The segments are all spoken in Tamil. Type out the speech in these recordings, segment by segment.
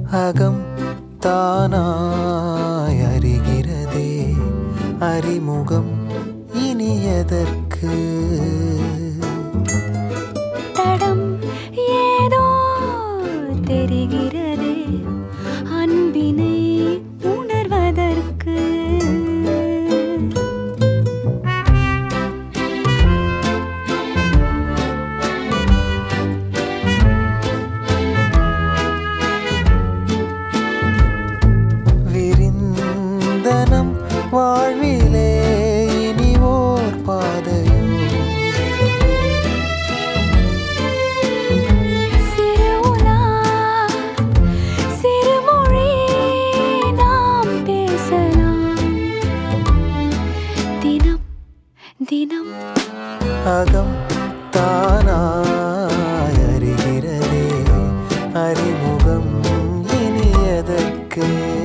அகம் தானாய் அறிகிறதே அறிமுகம் இனியதற்கு தடம் ஏதோ தெரிகிறதே அன்பினை உணர்வதற்கு விரிந்தனம் வாழ்விலே இனி ஓர் பாதையோ சிறு உலா சிறுமொழி நாம் பேசலாம் தினம் தினம் அகம் தானாய் அறிகிறதே அறிமுகம் இனியதற்கு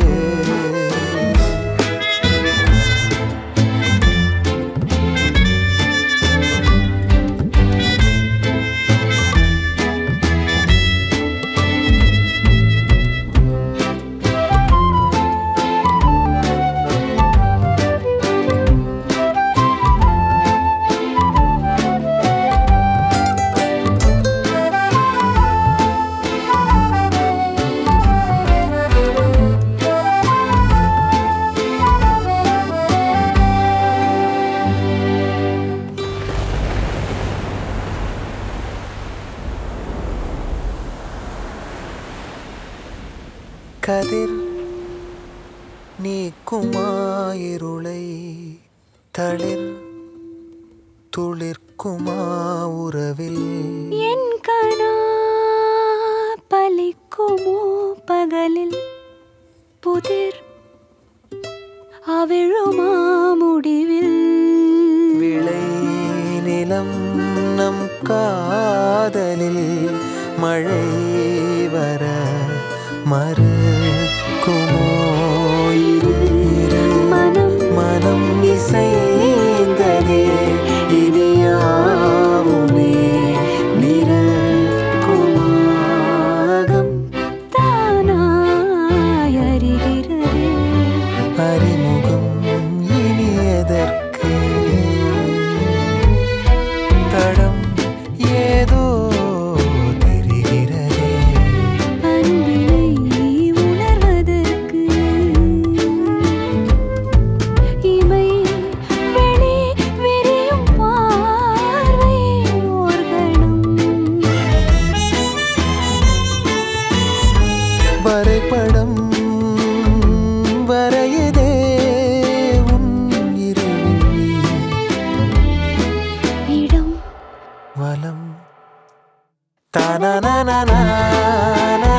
கதிர் நீக்குமாயிருளை தளிர் துளிர்க்குமா உறவில் என் கணா பலிக்குமோ பகலில் புதிர் அவிழுமா முடிவில் விளை நிலம் நம் காதலில் மழை வர மறுக்குமோ இரு இரு மனம் மனம் இசைந்ததே இனியாவுமே நிறக்குமாகம் தானாய் அறிகிறதே அறிமுகம் இனியதற்கு தடம் ஏதோ தெரிகிறதே அன்பினை உணர்வதற்கு இமை வெளி விரியும் பார்வை ஓர்கணம் வரைபடம் வரையதே உன் இருவிழி இடம் வலம் தனனனனா